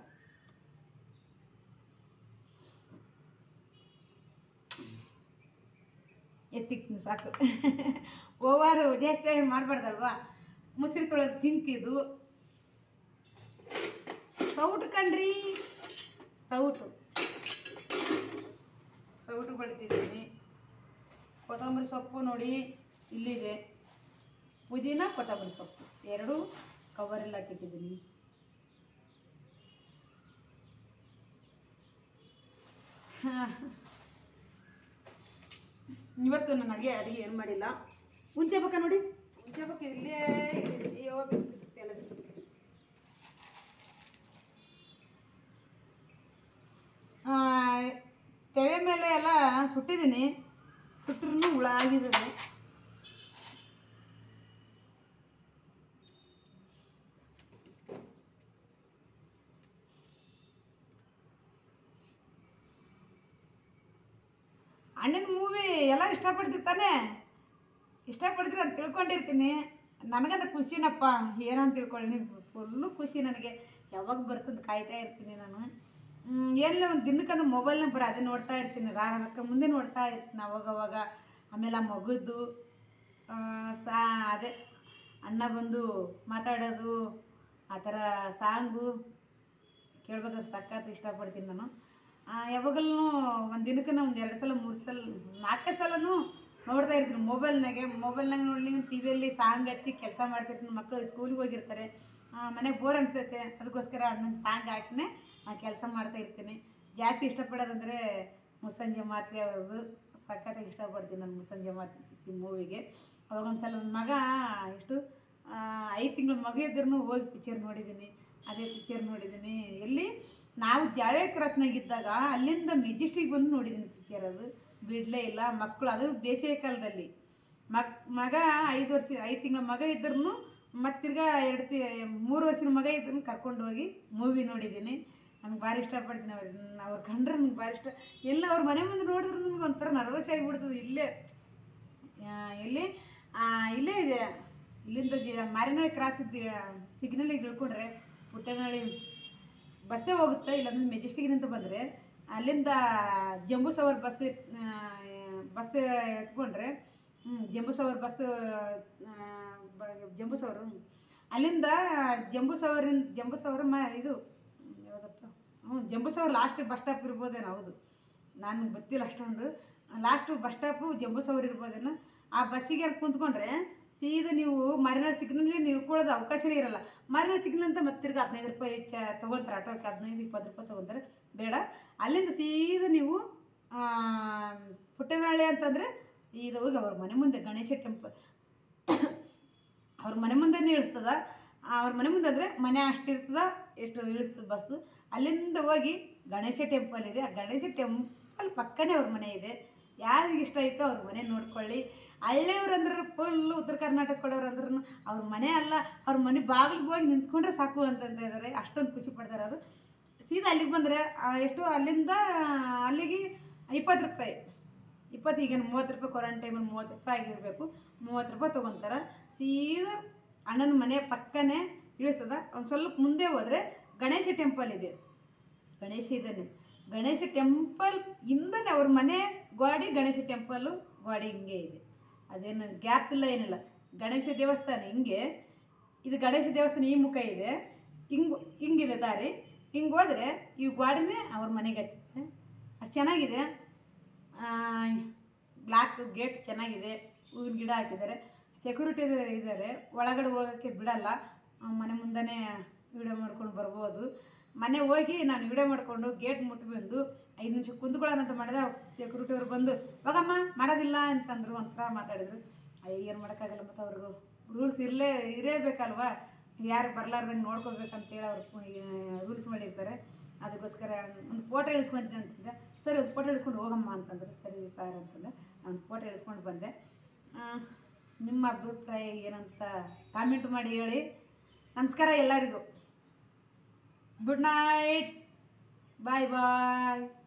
Speaker 1: ಎತ್ತಿಕ್ತೀನಿ ಸಾಕು ಓವಾರು ಜಾಸ್ತಿ ಮಾಡಬಾರ್ದಲ್ವಾ ಮುಸ್ರಿ ತೊಳೆದು ಸಿಂಕ್ ಇದು ಸೌಟು ಕಣ್ರಿ ಸೌಟು ಸೌಟು ಬೆಳ್ತಿದ್ದೀನಿ ಕೊತ್ತಂಬರಿ ಸೊಪ್ಪು ನೋಡಿ ಇಲ್ಲಿದೆ ಪುದೀನ ಕೊತ್ತಂಬರಿ ಸೊಪ್ಪು ಎರಡು ಕವರಲ್ಲಿ ಹಾಕಿಟ್ಟಿದ್ದೀನಿ ಹಾಂ ಇವತ್ತು ನನ್ನ ಅಡುಗೆ ಅಡುಗೆ ಏನು ಮಾಡಿಲ್ಲ ಹುಂಚೆ ಬಕ್ಕ ನೋಡಿ ಹುಂಚೆ ಬಕ್ಕ ಇಲ್ಲೇ ಇದೆ. ಅಯ್ಯೋ ಬಿಟ್ಬಿಟ್ಟು ಎಲ್ಲ ಬಿಟ್ಬಿಟ್ಟು ತೆವೆ ಮೇಲೆ ಎಲ್ಲ ಸುಟ್ಟಿದ್ದೀನಿ ಸುಟ್ಟರೂ ಹುಳ ಆಗಿದ್ದಾವೆ ಅಣ್ಣನ ಮೂವಿ ಎಲ್ಲ ಇಷ್ಟಪಡ್ತಿರ್ತಾನೆ ಇಷ್ಟಪಡ್ತೀರ ಅಂತ ತಿಳ್ಕೊಂಡಿರ್ತೀನಿ ನನಗಂತ ಖುಷಿನಪ್ಪ ಏನಂತ ತಿಳ್ಕೊಳ್ಳಿ ಫುಲ್ಲು ಖುಷಿ ನನಗೆ ಯಾವಾಗ ಬರ್ತಂತ ಕಾಯ್ತಾ ಇರ್ತೀನಿ ನಾನು ಹ್ಮ್, ಎಲ್ಲ ಒಂದು ದಿನಕ್ಕಂದು ಮೊಬೈಲ್ನ ಬರೀ ಅದೇ ನೋಡ್ತಾ ಇರ್ತೀನಿ ರಾರಕ್ಕ ಮುಂದೆ ನೋಡ್ತಾ ಇರ್ತೀನಿ ಅವಾಗವಾಗ ಆಮೇಲೆ ಆ ಮಗುದ್ದು ಆ, ಸಾ ಅದೇ ಅಣ್ಣ ಬಂದು ಮಾತಾಡೋದು ಆ ಥರ ಸಾಂಗು ಕೇಳ್ಬೇಕಾದ್ರೆ ಸಖತ್ ಇಷ್ಟಪಡ್ತೀನಿ ನಾನು ಆ, ಯಾವಾಗಲೂ ಒಂದು ದಿನಕ್ಕೆ ಒಂದು ಎರಡು ಸಲ ಮೂರು ಸಲ ನಾಲ್ಕೇ ಸಲನೂ ನೋಡ್ತಾ ಇರ್ತೀನಿ ಮೊಬೈಲ್ನಾಗೆ ಮೊಬೈಲ್ನಾಗ ನೋಡಲಿ ಟಿ ವಿಯಲ್ಲಿ ಸಾಂಗ್ ಹಚ್ಚಿ ಕೆಲಸ ಮಾಡ್ತಿರ್ತೀನಿ ಮಕ್ಕಳು ಸ್ಕೂಲಿಗೆ ಹೋಗಿರ್ತಾರೆ ಮನೆಗೆ ಬೋರ್ ಅನ್ಸ್ತೈತೆ ಅದಕ್ಕೋಸ್ಕರ ಅಣ್ಣನ ಸಾಂಗ್ ಹಾಕಿನೇ ಕೆಲಸ ಮಾಡ್ತಾ ಇರ್ತೀನಿ ಜಾಸ್ತಿ ಇಷ್ಟಪಡೋದಂದರೆ ಮುಸ್ಸಂಜೆ ಮಾತೆ ಅವ್ರದ್ದು ಸಖತ್ತಾಗಿ ಇಷ್ಟಪಡ್ತೀನಿ ನಾನು ಮುಸ್ಸಂಜೆ ಮಾತೆ ಮೂವಿಗೆ ಅವಾಗ ಒಂದು ಸಲ ನನ್ನ ಮಗ ಎಷ್ಟು ಐದು ತಿಂಗಳು ಮಗು ಇದ್ರೂ ಹೋಗಿ ಪಿಕ್ಚರ್ ನೋಡಿದ್ದೀನಿ ಅದೇ ಪಿಕ್ಚರ್ ನೋಡಿದ್ದೀನಿ ಎಲ್ಲಿ ನಾವು ಜಾಳೆ ಕ್ರಾಸ್ನಾಗಿದ್ದಾಗ ಅಲ್ಲಿಂದ ಮೆಜೆಸ್ಟಿಕ್ ಬಂದು ನೋಡಿದ್ದೀನಿ ಪಿಕ್ಚರ್ ಅದು ಬಿಡಲೇ ಇಲ್ಲ ಮಕ್ಕಳು ಅದು ಬೇಸಿಗೆ ಕಾಲದಲ್ಲಿ ಮಕ್ ಮಗ ಐದು ವರ್ಷ ಐದು ತಿಂಗಳ ಮಗ ಇದ್ರೂ ಮತ್ತು ತಿರ್ಗಾ ಎರಡು ತಿ ಮೂರು ವರ್ಷದ ಮಗ ಇದ್ರೂ ಕರ್ಕೊಂಡು ಹೋಗಿ ಮೂವಿ ನೋಡಿದ್ದೀನಿ ನನಗೆ ಭಾರಿ ಇಷ್ಟಪಡ್ತೀನಿ ಅವ್ರ ಅವ್ರು ಕಂಡ್ರೆ ನನಗೆ ಭಾರಿ ಇಷ್ಟ ಎಲ್ಲ ಅವ್ರ ಮನೆ ಮುಂದೆ ನೋಡಿದ್ರೆ ನನಗೆ ಒಂಥರ ನರ್ವಸ್ ಆಗಿಬಿಡ್ತದೆ ಇಲ್ಲೇ ಆ, ಎಲ್ಲಿ ಆ, ಇಲ್ಲೇ ಇದೆ ಇಲ್ಲಿಂದ ಜ- ಮಾರಿನಹಳ್ಳಿ ಕ್ರಾಸ್ ಇದ್ದೀವಿ ಸಿಗ್ನಲಿಗೆ ಇಳ್ಕೊಂಡ್ರೆ ಪುಟ್ಟನಹಳ್ಳಿ ಬಸ್ಸೇ ಹೋಗುತ್ತೆ ಇಲ್ಲಾಂದ್ರೆ ಮೆಜೆಸ್ಟಿಕ್ನಿಂದ ಬಂದರೆ ಅಲ್ಲಿಂದ ಜಂಬೂ ಸವರ್ ಬಸ್ ಬಸ್ ಎತ್ಕೊಂಡ್ರೆ ಹ್ಮ್, ಜಂಬೂ ಸವರ್ ಬಸ್ ಜಂಬೂ ಸವರು ಅಲ್ಲಿಂದ ಜಂಬೂ ಸವರಿನ ಜಂಬೂ ಸವರ್ ಮ ಇದು ಹ್ಮ್, ಯಾವುದಪ್ಪ ಹ್ಞೂ Jambu Savar last bus stop ಇರ್ಬೋದೇನೋ ಹೌದು ನಾನು ಗೊತ್ತಿಲ್ಲ ಅಷ್ಟೊಂದು last bus stop Jambu Savar ಇರ್ಬೋದೇನೋ ಆ ಬಸ್ಸಿಗೆ ಕುಂತ್ಕೊಂಡ್ರೆ ಸೀದಾ ನೀವು ಮರಿನಾಡು ಸಿಗ್ನಲ್ಲಿ ನಿಲ್ಕೊಳ್ಳೋದು ಅವಕಾಶನೇ ಇರಲ್ಲ ಮರಿನಾಡು ಸಿಗ್ನಲ್ ಅಂತ ಮತ್ತೆ ತಿರ್ಗಿ ಹದಿನೈದು ರೂಪಾಯಿ ಹೆಚ್ಚ ತೊಗೊತಾರೆ ಆಟೋಕ್ಕೆ ಹದಿನೈದು ಇಪ್ಪತ್ತು ರೂಪಾಯಿ ತೊಗೊತಾರೆ ಬೇಡ ಅಲ್ಲಿಂದ ಸೀದಾ ನೀವು ಆ, ಪುಟ್ಟನಹಳ್ಳಿ ಅಂತಂದರೆ ಸೀದಾ ಹೋಗಿ ಅವ್ರ ಮನೆ ಮುಂದೆ ಗಣೇಶ ಟೆಂಪಲ್ ಅವ್ರ ಮನೆ ಮುಂದೆನೇ ಇಳಿಸ್ತದ ಅವ್ರ ಮನೆ ಮುಂದೆ ಅಂದರೆ ಮನೆ ಅಷ್ಟಿರ್ತದ ಎಷ್ಟು ಇಳಿಸ್ತದ ಬಸ್ಸು ಅಲ್ಲಿಂದ ಹೋಗಿ ಗಣೇಶ ಟೆಂಪಲ್ ಇದೆ ಆ ಗಣೇಶ ಟೆಂಪಲ್ ಪಕ್ಕನೇ ಅವ್ರ ಮನೆ ಇದೆ ಯಾರಿಗೆ ಇಷ್ಟ ಆಯಿತೋ ಅವ್ರ ಮನೆ ನೋಡ್ಕೊಳ್ಳಿ ಹಳ್ಳಿಯವ್ರು ಅಂದ್ರೆ ಫುಲ್ ಉತ್ತರ ಕರ್ನಾಟಕ ಕೊಡೋರು ಅಂದ್ರೂ ಅವ್ರ ಮನೆ ಅಲ್ಲ ಅವ್ರ ಮನೆ ಬಾಗಿಲಿಗೆ ಹೋಗಿ ನಿಂತ್ಕೊಂಡ್ರೆ ಸಾಕು ಅಂತಂತ ಇದ್ದಾರೆ ಅಷ್ಟೊಂದು ಖುಷಿ ಪಡ್ತಾರೆ ಅವರು ಸೀದಾ ಅಲ್ಲಿಗೆ ಬಂದರೆ ಎಷ್ಟು ಅಲ್ಲಿಂದ ಅಲ್ಲಿಗೆ ಇಪ್ಪತ್ತು ರೂಪಾಯಿ ಇಪ್ಪತ್ತು ಈಗ ಮೂವತ್ತು ರೂಪಾಯಿ ಕೊರೋನಾ ಟೈಮಲ್ಲಿ ಮೂವತ್ತು ರೂಪಾಯಿ ಆಗಿರಬೇಕು ಮೂವತ್ತು ರೂಪಾಯಿ ತೊಗೊತಾರೆ ಸೀದಾ ಅಣ್ಣನ ಮನೆ ಪಕ್ಕನೇ ಇಳಿಸ್ತದ ಒಂದು ಸ್ವಲ್ಪ ಮುಂದೆ ಹೋದರೆ ಗಣೇಶ ಟೆಂಪಲ್ ಇದೆ ಗಣೇಶ ಇದ್ದಾನೆ ಗಣೇಶ ಟೆಂಪಲ್ ಇಂದನೇ ಅವ್ರ ಮನೆ ಗೋಡಿ ಗಣೇಶ ಟೆಂಪಲ್ಲು ಗೋಡಿ ಹಿಂಗೆ ಇದೆ ಅದೇನು ಗ್ಯಾಪ್ ಇಲ್ಲ ಏನಿಲ್ಲ ಗಣೇಶ ದೇವಸ್ಥಾನ ಹಿಂಗೆ ಇದು ಗಣೇಶ ದೇವಸ್ಥಾನ ಈ ಮುಖ ಇದೆ ಹಿಂಗೆ ಹಿಂಗಿದೆ ದಾರಿ ಹಿಂಗೆ ಹೋದರೆ ಈ ಗೋಡಿನೇ ಅವ್ರ ಮನೆಗೆ ಅದು ಚೆನ್ನಾಗಿದೆ ಬ್ಲ್ಯಾಕ್ ಗೇಟ್ ಚೆನ್ನಾಗಿದೆ ಹೂವಿನ ಗಿಡ ಹಾಕಿದ್ದಾರೆ ಸೆಕ್ಯೂರಿಟಿ ಇದ್ದಾರೆ ಒಳಗಡೆ ಹೋಗೋಕ್ಕೆ ಬಿಡಲ್ಲ ಆ, ಮನೆ ಮುಂದೆನೇ ವಿಡಿಯೋ ಮಾಡ್ಕೊಂಡು ಬರ್ಬೋದು ಮನೆ ಹೋಗಿ ನಾನು ವಿಡಿಯೋ ಮಾಡಿಕೊಂಡು ಗೇಟ್ ಮುಟ್ಟಿ ಬಂದು ಐದು ನಿಮಿಷ ಕುಂತ್ಕೊಳ್ಳೋಣ ಅಂತ ಮಾಡಿದೆ ಸೆಕ್ಯೂರಿಟಿ ಅವ್ರು ಬಂದು ಹೋಗಮ್ಮ ಮಾಡೋದಿಲ್ಲ ಅಂತಂದ್ರು ಒಂಥರ ಮಾತಾಡಿದ್ರು ಅಯ್ಯ ಏನು ಮಾಡೋಕ್ಕಾಗಲ್ಲ ಮತ್ತು ಅವ್ರಿಗೂ ರೂಲ್ಸ್ ಇರಲೇ ಇರಬೇಕಲ್ವಾ ಯಾರು ಬರ್ಲಾರ್ದಂಗೆ ನೋಡ್ಕೋಬೇಕಂತೇಳಿ ಅವ್ರು ರೂಲ್ಸ್ ಮಾಡಿರ್ತಾರೆ ಅದಕ್ಕೋಸ್ಕರ ಒಂದು ಫೋಟೋ ಇಳಿಸ್ಕೊಂತೀನಿ ಅಂತಂದೆ ಸರಿ ಒಂದು ಫೋಟೋ ಇಳಿಸ್ಕೊಂಡು ಹೋಗಮ್ಮ ಅಂತಂದ್ರೆ ಸರಿ ಸರ್ ಅಂತಂದೆ ನಾನು ಫೋಟೋ ಇಳಿಸ್ಕೊಂಡು ಬಂದೆ ಆ, ನಿಮ್ಮ ಅಭಿಪ್ರಾಯ ಏನಂತ ಕಾಮೆಂಟ್ ಮಾಡಿ ಹೇಳಿ ನಮಸ್ಕಾರ ಎಲ್ಲರಿಗೂ ಗುಡ್ ನೈಟ್ ಬಾಯ್ ಬಾಯ್